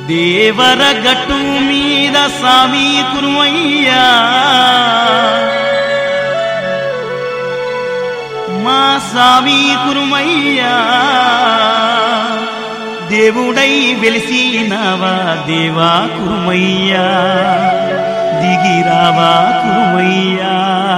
దేవర గట్టు మీద సామి కురుమయ్యా మా సామి కురుమయ్యా దేవుడై వెలిసినవా దేవా కురుమయ్యా దిగిరావా కురుమయ్యా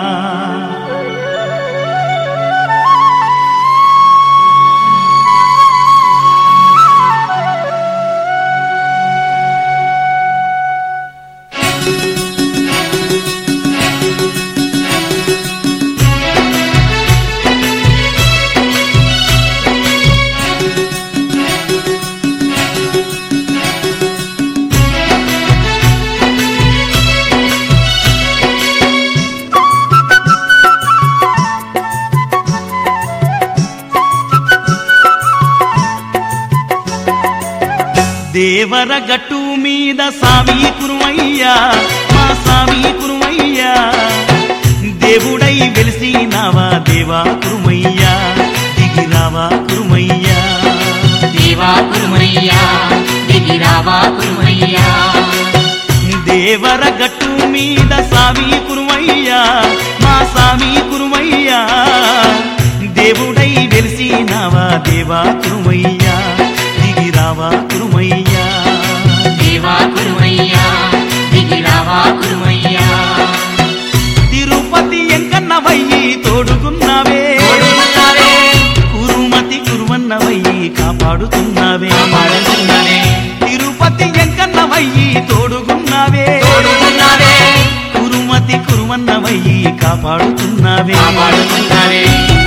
దేవర గట్టు మీద సామి కురుమయ్యా మా సామి కురుమయ్యా దేవుడై వెలిసినావా దేవా కురుమయ్యా దిగిరావా కురుమయ్యా దేవా కురుమయ్యా దిగిరావా కురుమయ్యా దేవర గట్టు మీద సామి కురుమయ్యా మా సామి కురుమయ్యా దేవుడై వెలిసినావా దేవా కురుమయ్యా దిగిరావా కురుమయ్యా దేవా కురుమయ్యా దిగిరావా కురుమయ్యా తిరుపతి ఎంకన్నవయ్యి తోడుకున్నావే తోడుకున్నావే, కురుమతి కురువన్నవయ్యి కాపాడుతున్నావే కాపాడుతున్నావే, తిరుపతి ఎంకన్నవయ్యి తోడుకున్నావే తోడుకున్నావే, కురుమతి కురువన్నవయ్యి కాపాడుతున్నావే కాపాడుతున్నావే.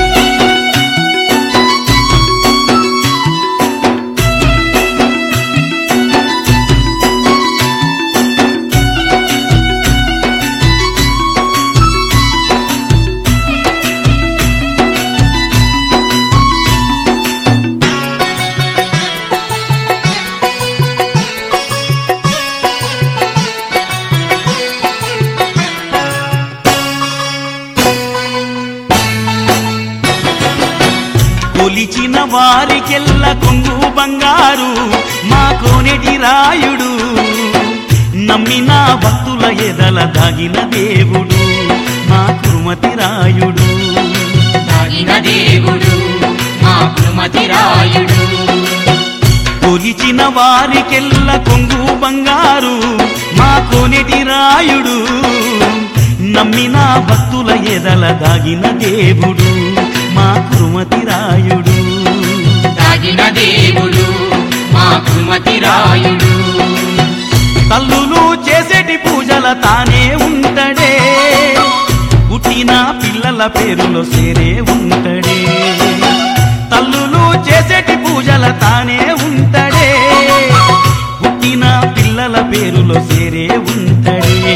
కొలిచిన వారికెల్ల కొంగు బంగారు మా కోనేటి రాయుడు నమ్మిన భక్తుల ఎదల దాగిన దేవుడు మా కురుమతి రాయుడు దాగిన దేవుడు మా కురుమతి రాయుడు కొలిచిన వారికెల్ల కొంగు బంగారు మా కోనేటి రాయుడు నమ్మిన భక్తుల ఎదల దాగిన దేవుడు మా కురుమతి రాయుడు దాగిన దేవుడు మా కురుమతి రాయుడు తల్లులు చేసేటి పూజల తానే ఉంటడే పుట్టిన పిల్లల పేరులో సేరే ఉంటడే తల్లులు చేసేటి పూజల తానే ఉంటడే పుట్టిన పిల్లల పేరులో సేరే ఉంటడే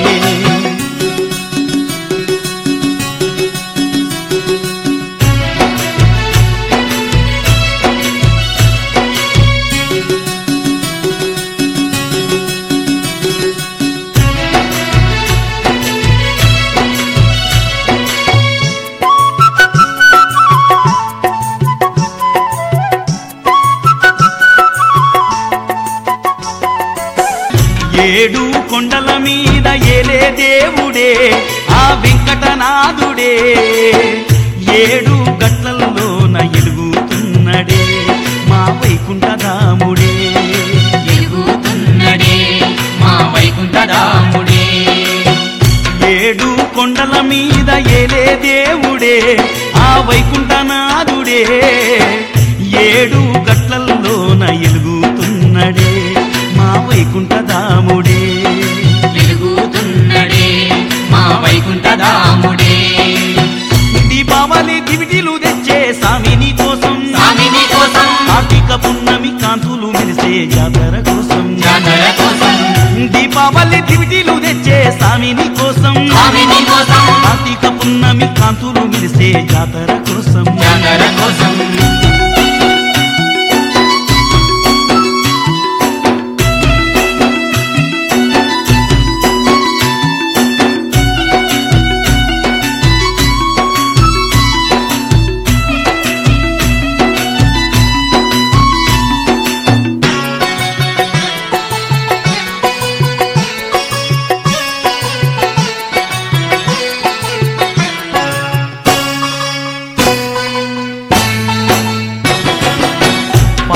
ఏడు కొండల మీద ఏలే దేవుడే ఆ వెంకటనాథుడే ఏడు గట్లల్లోన ఎలుగుతున్నడే మా వైకుంఠధాముడే ఎలుగుతున్నడే మా వైకుంఠధాముడే ఏడు కొండల మీద ఏలే దేవుడే ఆ వైకుంఠనాథుడే ఏడు గట్లల్లోన ఎలుగుతున్నడే మా వైకుంఠధాముడే వెలుగుతున్నడే మా వైకుంఠధాముడే దీపావళి దివిటీలు తెచ్చే సామిని కోసం స్వామిని కోసం కార్తీక పున్నమి కాంతులు మెరిసే జాతర కోసం జాతర కోసం దీపావళి దివిటీలు తెచ్చే సామిని కోసం స్వామిని కోసం కార్తీక పున్నమి కాంతులు మెరిసే జాతర కోసం జాతర కోసం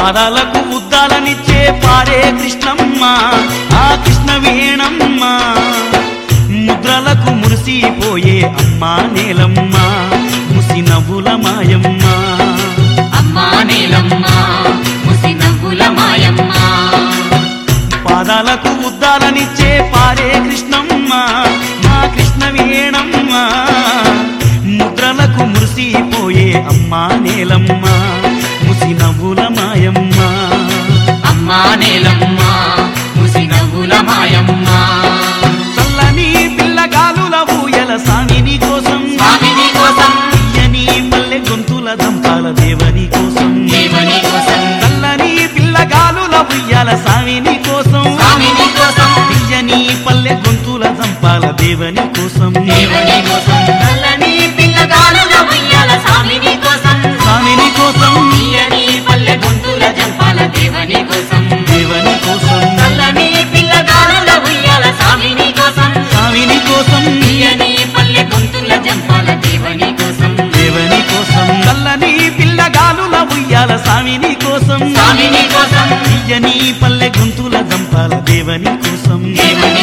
పాదాలకు ఉద్దాలనిచ్చే పారే కృష్ణమ్మ ఆ కృష్ణ వేణమ్మ ముద్రలకు మురిసిపోయే అమ్మా నేలమ్మ ముసి నవ్వుల మాయమ్మ అమ్మా నీలమ్మ ముసి నవ్వుల మాయమ్మ పాదాలకు ఉద్దాలనిచ్చే పారే కృష్ణమ్మ మా కృష్ణ వేణమ్మ ముద్రలకు మురిసిపోయే అమ్మా నేలమ్మ ముసి నవ్వుల మాయమ్మ అమ్మా నీలమ్మ ముసి నవ్వుల మాయమ్మ చల్లని పిల్లగాలుల ఊయల సామిని కోసం స్వామిని కోసం తీయని పల్లె గొంతుల దంపాల దేవని కోసం దేవుని కోసం చల్లని పిల్లగాలుల ఉయ్యాల సామిని కోసం స్వామిని కోసం తీయని పల్లె గొంతుల దంపాల దేవని కోసం దేవుని కోసం నల్లని పిల్లగాలుల ఉయ్యాల స్వామిని కోసం స్వామిని కోసం తీయని పల్లె గొంతుల జంపాల దేవుని కోసం దేవని కోసం నల్లని పిల్లగాలుల ఉయ్యాల స్వామిని కోసం స్వామిని కోసం తీయని పల్లె గొంతుల జంపాల దేవుని కోసం దేవని కోసం చల్లని పిల్లగాలుల ఉయ్యాల సామిని కోసం స్వామిని కోసం తీయని పల్లె గొంతుల దంపాల దేవని కోసం దేవుని